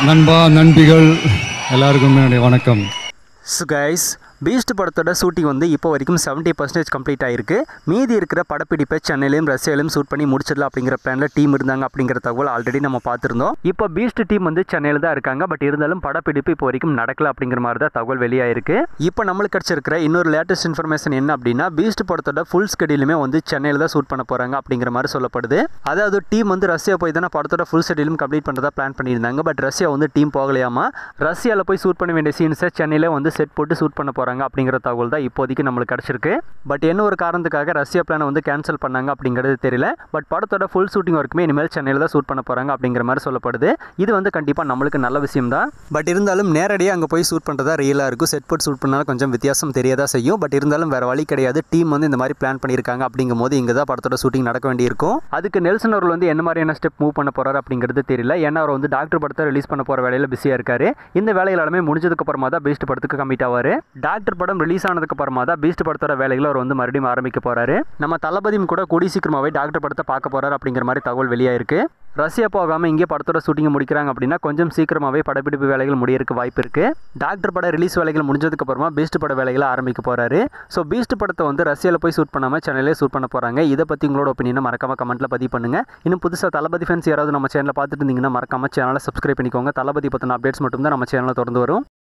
நண்பா நண்பிகள் எல்லாருக்கும் என்னுடைய வணக்கம் ஸோ கைஸ் பீஸ்ட் படத்தோட ஷூட்டிங் வந்து இப்போ வரைக்கும் 70% பர்சன்டேஜ் கம்ப்ளீட் ஆயிருக்கு மீதி இருக்கிற படப்பிடிப்பை சென்னையிலையும் ரஷ்யாலையும் ஷூட் பண்ணி முடிச்சிடலாம் அப்படிங்கிற பிளானில் டீம் இருந்தாங்க அப்படிங்கிற தகவல் ஆல்ரெடி நம்ம பார்த்துருந்தோம் இப்போ பீஸ்ட் டீம் வந்து சென்னையில் தான் இருக்காங்க பட் இருந்தாலும் படப்பிடிப்பு இப்போ வரைக்கும் நடக்கல அப்படிங்கிற மாதிரி தான் தகவல் வெளியாயிருக்கு இப்போ நம்மளுக்கு கிடச்சிருக்கிற இன்னொரு லேட்டஸ்ட் இன்ஃபர்மேஷன் என்ன அப்படின்னா பீஸ்ட் படத்தோட ஃபுல் ஸ்கெடியூலுமே வந்து சென்னையில் தான் ஷூட் பண்ண போகிறாங்க அப்படிங்கிற மாதிரி சொல்லப்படுது அதாவது டீம் வந்து ரஷ்யா போய் தானே படத்தோட ஃபுல் ஷெடியூலும் கம்ப்ளீட் பண்ணுறதா பிளான் பண்ணியிருந்தாங்க பட் ரஷ்யா வந்து டீம் போகலையாமா ரஷ்யாவில் போய் ஷூட் பண்ண வேண்டிய சீன்ஸை சென்னையில் வந்து செட் போட்டு ஷூட் பண்ண போகிறாங்க அப்படிங்கிற தகவல் தான் இப்போதைக்கு நம்மளுக்கு கிடச்சிருக்கு பட் என்ன ஒரு காரணத்துக்காக ரஷ்யா பிளானை வந்து கேன்சல் பண்ணாங்க அப்படிங்கிறது தெரியல பட் படத்தோட ஃபுல் ஷூட்டிங் ஒர்க்குமே இனிமேல் சென்னையில் தான் ஷூட் பண்ண போகிறாங்க அப்படிங்கிற மாதிரி சொல்லப்படுது இது வந்து கண்டிப்பாக நம்மளுக்கு நல்ல விஷயம் தான் பட் இருந்தாலும் நேரடியாக அங்கே போய் ஷூட் பண்ணுறதா ரியலாக இருக்கும் செட் போட்டு ஷூட் பண்ணாலும் கொஞ்சம் வித்தியாசம் தெரியதா செய்யும் பட் இருந்தாலும் வேறு வழி கிடையாது டீம் வந்து இந்த மாதிரி பிளான் பண்ணியிருக்காங்க அப்படிங்கும் போது இங்கே தான் படத்தோட ஷூட்டிங் நடக்க வேண்டியிருக்கும் அதுக்கு நெல்சன் அவர்கள் வந்து என்ன மாதிரியான ஸ்டெப் மூவ் பண்ண போறாரு அப்படிங்கிறது தெரியல ஏன்னா அவர் வந்து டாக்டர் படத்தை ரிலீஸ் பண்ண போகிற வேலையில் பிஸியாக இருக்காரு இந்த வேலைகள் எல்லாமே முடிஞ்சதுக்கு அப்புறமா தான் பீஸ்ட் படத்துக்கு கமிட் ஆவார் டாக்டர் படம் ரிலீஸ் ஆனதுக்கு அப்புறமா தான் பீஸ்ட் படத்தோட வேலைகளை அவர் வந்து மறுபடியும் ஆரம்பிக்க போறாரு நம்ம தளபதியும் கூட கூடி சீக்கிரமாவே டாக்டர் படத்தை பார்க்க போறாரு அப்படிங்கிற மாதிரி தகவல் வெளியாயிருக்கு ரஷ்யா போகாமல் இங்கே படத்தோட ஷூட்டிங்கை முடிக்கிறாங்க அப்படின்னா கொஞ்சம் சீக்கிரமாகவே படப்பிடிப்பு வேலைகள் முடியறதுக்கு வாய்ப்பு இருக்கு டாக்டர் பட ரிலீஸ் வேலைகள் முடிஞ்சதுக்கு அப்புறமா பீஸ்ட் பட வேலைகளை ஆரம்பிக்க போறாரு ஸோ பீஸ்ட் படத்தை வந்து ரஷ்யாவில் போய் ஷூட் பண்ணாமல் சென்னையிலே ஷூட் பண்ண போறாங்க இதை பற்றி உங்களோட ஒப்பீனியனை மறக்காம கமெண்ட்ல பதிவு பண்ணுங்க இன்னும் புதுசாக தளபதி ஃபேன்ஸ் யாராவது நம்ம சேனலை பார்த்துட்டு இருந்தீங்கன்னா மறக்காம சேனலை சப்ஸ்கிரைப் பண்ணிக்கோங்க தளபதி பற்றின அப்டேட்ஸ் மட்டும் தான் நம்ம சேனலில் தொடர்ந்து வரும்